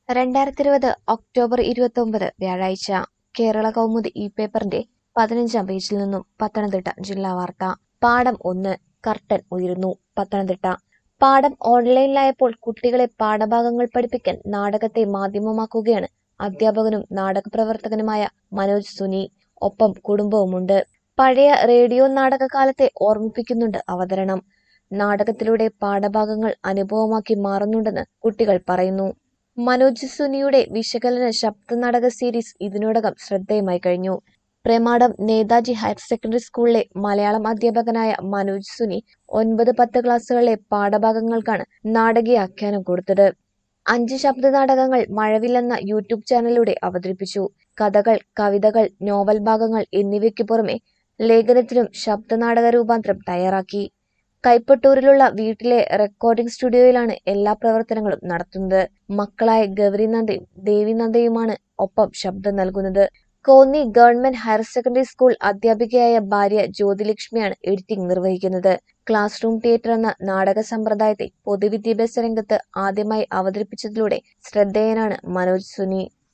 രണ്ടായിരത്തി ഇരുപത് ഒക്ടോബർ ഇരുപത്തൊമ്പത് വ്യാഴാഴ്ച കേരള കൗമുദി ഈ പേപ്പറിന്റെ പതിനഞ്ചാം പേജിൽ നിന്നും പത്തനംതിട്ട ജില്ലാ വാർത്ത പാഠം ഒന്ന് കർട്ടൻ ഉയരുന്നു പത്തനംതിട്ട പാഠം ഓൺലൈനിലായപ്പോൾ കുട്ടികളെ പാഠഭാഗങ്ങൾ പഠിപ്പിക്കാൻ നാടകത്തെ മാധ്യമമാക്കുകയാണ് അധ്യാപകനും നാടക പ്രവർത്തകനുമായ മനോജ് സുനി ഒപ്പം കുടുംബവുമുണ്ട് പഴയ റേഡിയോ നാടകകാലത്തെ ഓർമ്മിപ്പിക്കുന്നുണ്ട് അവതരണം നാടകത്തിലൂടെ പാഠഭാഗങ്ങൾ അനുഭവമാക്കി മാറുന്നുണ്ടെന്ന് കുട്ടികൾ പറയുന്നു മനോജ് സുനിയുടെ വിശകലന ശബ്ദ നാടക സീരീസ് ഇതിനോടകം ശ്രദ്ധേയമായി കഴിഞ്ഞു പ്രമാടം നേതാജി ഹയർ സെക്കൻഡറി സ്കൂളിലെ മലയാളം അധ്യാപകനായ മനോജ് സുനി ഒൻപത് പത്ത് ക്ലാസ്സുകളിലെ പാഠഭാഗങ്ങൾക്കാണ് നാടകീയ ആഖ്യാനം കൊടുത്തത് അഞ്ച് ശബ്ദ നാടകങ്ങൾ മഴവില്ലെന്ന യൂട്യൂബ് ചാനലിലൂടെ അവതരിപ്പിച്ചു കഥകൾ കവിതകൾ നോവൽ ഭാഗങ്ങൾ എന്നിവയ്ക്ക് പുറമെ ലേഖനത്തിനും ശബ്ദനാടക രൂപാന്തരം തയ്യാറാക്കി കൈപ്പട്ടൂരിലുള്ള വീട്ടിലെ റെക്കോർഡിംഗ് സ്റ്റുഡിയോയിലാണ് എല്ലാ പ്രവർത്തനങ്ങളും നടത്തുന്നത് മക്കളായ ഗൗരിനന്ദയും ദേവിനന്ദയുമാണ് ഒപ്പം ശബ്ദം നൽകുന്നത് Konni government higher secondary school അധ്യാപികയായ ഭാര്യ ജ്യോതിലക്ഷ്മിയാണ് എഡിറ്റിംഗ് നിർവഹിക്കുന്നത് ക്ലാസ് റൂം തിയേറ്റർ എന്ന നാടക സമ്പ്രദായത്തെ പൊതുവിദ്യാഭ്യാസ രംഗത്ത് ആദ്യമായി അവതരിപ്പിച്ചതിലൂടെ ശ്രദ്ധേയനാണ് മനോജ് സുനി